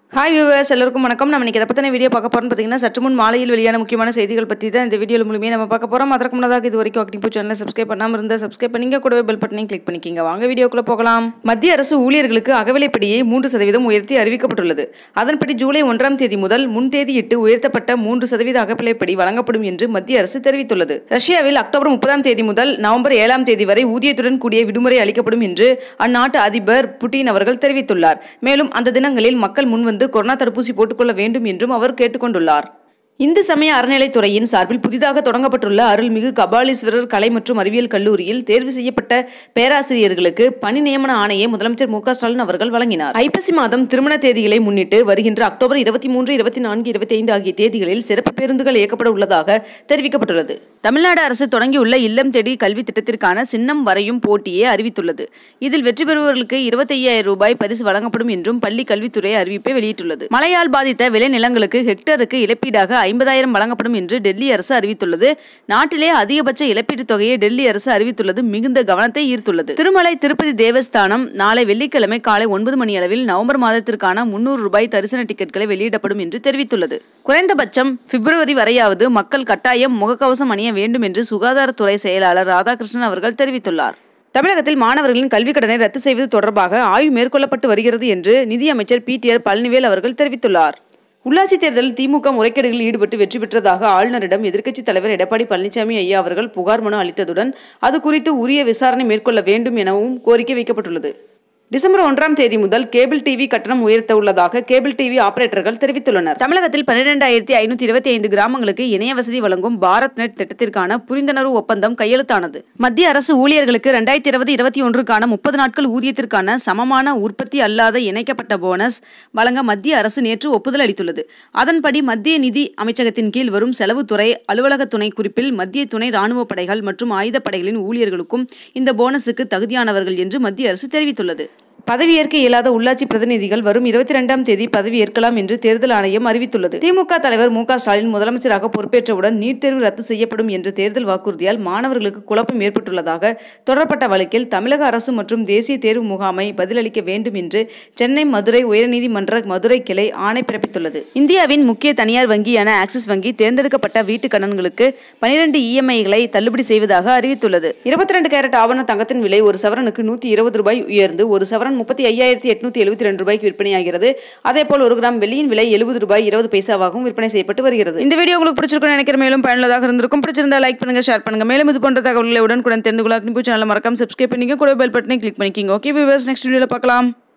hi viewers எல்லாருக்கும் வணக்கம் நம்ம இன்னைக்கு எதை பற்றின வீடியோ பார்க்க போகிறோம்னு பார்த்தீங்கன்னா சற்று முன் மாலையில் வெளியான முக்கியமான செய்திகள் பற்றி தான் இந்த வீடியோ மூலியமே நம்ம பார்க்க போகிறோம் அதற்கு முன்னதாக இது வரைக்கும் அக்னிபூ சேனலை சப்ஸ்கிரைப் பண்ணாமல் இருந்தால் சப்ஸ்கிரைப் பண்ணிங்க கூடவே பெல் பட்டனையும் கிளிக் பண்ணிக்கிங்க வாங்க வீடியோக்குள்ளே போகலாம் மத்திய அரசு ஊழியர்களுக்கு அகவிலைப்படியை மூன்று சதவீதம் உயர்த்தி அறிவிக்கப்பட்டுள்ளது அதன்படி ஜூலை ஒன்றாம் தேதி முதல் முன் தேதியிட்டு உயர்த்தப்பட்ட மூன்று சதவீத அகவிலைப்படி வழங்கப்படும் என்று மத்திய அரசு தெரிவித்துள்ளது ரஷ்யாவில் அக்டோபர் முப்பதாம் தேதி முதல் நவம்பர் ஏழாம் தேதி வரை ஊதியத்துடன் கூடிய விடுமுறை அளிக்கப்படும் என்று அந்நாட்டு அதிபர் புட்டின் அவர்கள் தெரிவித்துள்ளார் மேலும் அந்த தினங்களில் மக்கள் முன்வந்து கொரோனா தடுப்பூசி போட்டுக்கொள்ள வேண்டும் என்றும் அவர் கேட்டுக்கொண்டுள்ளார் இந்து சமய அறநிலைத்துறையின் சார்பில் புதிதாக தொடங்கப்பட்டுள்ள அருள்மிகு கபாலீஸ்வரர் கலை மற்றும் அறிவியல் கல்லூரியில் தேர்வு செய்யப்பட்ட பேராசிரியர்களுக்கு பணி நியமன ஆணையை முதலமைச்சர் மு க ஸ்டாலின் அவர்கள் வழங்கினார் ஐப்பசி மாதம் திருமண தேதிகளை முன்னிட்டு வருகின்ற அக்டோபர் இருபத்தி மூன்று இருபத்தி நான்கு இருபத்தி ஐந்து ஆகிய தேதிகளில் சிறப்பு பேருந்துகள் இயக்கப்பட உள்ளதாக தெரிவிக்கப்பட்டுள்ளது தமிழ்நாடு அரசு தொடங்கியுள்ள இல்லம் தேடி கல்வி திட்டத்திற்கான சின்னம் வரையும் போட்டியை அறிவித்துள்ளது இதில் வெற்றி பெறுபவர்களுக்கு இருபத்தி ஐயாயிரம் ரூபாய் பரிசு வழங்கப்படும் என்றும் பள்ளி கல்வித்துறை அறிவிப்பை வெளியிட்டுள்ளது மழையால் பாதித்த விளைநிலங்களுக்கு ஹெக்டருக்கு இழப்பீடாக ஐம்பதாயிரம் வழங்கப்படும் என்று டெல்லி அரசு அறிவித்துள்ளது நாட்டிலே அதிகபட்ச இழப்பீட்டுத் தொகையை டெல்லி அரசு அறிவித்துள்ளது மிகுந்த கவனத்தை ஈர்த்துள்ளது திருமலை திருப்பதி தேவஸ்தானம் நாளை வெள்ளிக்கிழமை காலை ஒன்பது மணி அளவில் நவம்பர் மாதத்திற்கான முன்னூறு ரூபாய் தரிசன டிக்கெட்களை வெளியிடப்படும் என்று தெரிவித்துள்ளது குறைந்தபட்சம் பிப்ரவரி வரையாவது மக்கள் கட்டாயம் முகக்கவசம் அணிய வேண்டும் என்று சுகாதாரத்துறை செயலாளர் ராதாகிருஷ்ணன் அவர்கள் தெரிவித்துள்ளார் தமிழகத்தில் மாணவர்களின் கல்விக் கடனை ரத்து செய்வது தொடர்பாக ஆய்வு மேற்கொள்ளப்பட்டு வருகிறது என்று நிதியமைச்சர் பி டி ஆர் பழனிவேல் அவர்கள் தெரிவித்துள்ளார் உள்ளாட்சி தேர்தலில் திமுக முறைகேடுகளில் ஈடுபட்டு வெற்றி பெற்றதாக ஆளுநரிடம் எதிர்க்கட்சித் தலைவர் எடப்பாடி பழனிசாமி ஐயா அவர்கள் புகார் மனு அளித்ததுடன் அது குறித்து உரிய விசாரணை மேற்கொள்ள வேண்டும் எனவும் கோரிக்கை வைக்கப்பட்டுள்ளது டிசம்பர் ஒன்றாம் தேதி முதல் கேபிள் டிவி கட்டணம் உயர்த்த உள்ளதாக கேபிள் டிவி ஆபரேட்டர்கள் தெரிவித்துள்ளனர் தமிழகத்தில் பன்னிரெண்டாயிரத்தி ஐநூற்றி இருபத்தி ஐந்து கிராமங்களுக்கு இணைய வசதி வழங்கும் பாரத் நெட் திட்டத்திற்கான புரிந்துணர்வு ஒப்பந்தம் கையெழுத்தானது மத்திய அரசு ஊழியர்களுக்கு ரெண்டாயிரத்தி இருபது இருபத்தி ஒன்றுக்கான முப்பது நாட்கள் ஊதியத்திற்கான சமமான உற்பத்தி அல்லாத இணைக்கப்பட்ட போனஸ் வழங்க மத்திய அரசு நேற்று ஒப்புதல் அளித்துள்ளது அதன்படி மத்திய நிதி அமைச்சகத்தின் கீழ் வரும் செலவுத்துறை அலுவலக துணை குறிப்பில் மத்திய துணை ராணுவ படைகள் மற்றும் ஆயுதப்படைகளின் ஊழியர்களுக்கும் இந்த போனஸுக்கு தகுதியானவர்கள் என்று மத்திய அரசு தெரிவித்துள்ளது பதவியேற்க இயலாத உள்ளாட்சி பிரதிநிதிகள் வரும் இருபத்தி ரெண்டாம் தேதி பதவியேற்கலாம் என்று தேர்தல் ஆணையம் அறிவித்துள்ளது திமுக தலைவர் மு க ஸ்டாலின் முதலமைச்சராக பொறுப்பேற்றவுடன் நீட் தேர்வு ரத்து செய்யப்படும் என்ற தேர்தல் வாக்குறுதியால் மாணவர்களுக்கு குழப்பம் ஏற்பட்டுள்ளதாக தொடரப்பட்ட வழக்கில் தமிழக அரசு மற்றும் தேசிய தேர்வு முகாமை பதிலளிக்க வேண்டும் என்று சென்னை மதுரை உயர்நீதிமன்ற மதுரை கிளை ஆணை பிறப்பித்துள்ளது இந்தியாவின் முக்கிய தனியார் வங்கியான ஆக்சிஸ் வங்கி தேர்ந்தெடுக்கப்பட்ட வீட்டு கடன்களுக்கு பனிரெண்டு இஎம்ஐகளை தள்ளுபடி செய்வதாக அறிவித்துள்ளது இருபத்தி ரெண்டு கேரட் ஆவண தங்கத்தின் விலை ஒரு சவரனுக்கு நூற்றி இருபது ரூபாய் உயர்ந்து ஒரு சவரன் முப்பத்தி ஐயாயிரத்தி எட்நூத்தி எழுபத்தி ரெண்டு ரூபாய்க்கு விற்பனையாகிறது அதேபோல் ஒரு கிராம் வெள்ளியின் விலை எழுபது ரூபாய் இருபது பைசாவாகவும் விற்பனை செய்யப்பட்டு வருகிறது இந்த வீடியோ உங்களுக்கு பிடிச்சிருக்கும் நினைக்கிற மேலும் பயனுள்ளதாக இருந்திருக்கும் பிடிச்சிருந்தா லைக் பண்ணுங்க ஷேர் பண்ணுங்க மேலும் இது போன்ற தகவல்களை உடனுக்குடன் தெரிந்து கொள்ள அக்னிபூ சேனல் மறக்காம சப்ஸ்கிரைப் பண்ணிக்க கூட பெல் பட்டனை கிளிக் பண்ணிக்கிங்க ஓகே வியூவர்ஸ் நெக்ஸ்ட் வீடியோவில் பார்க்கலாம்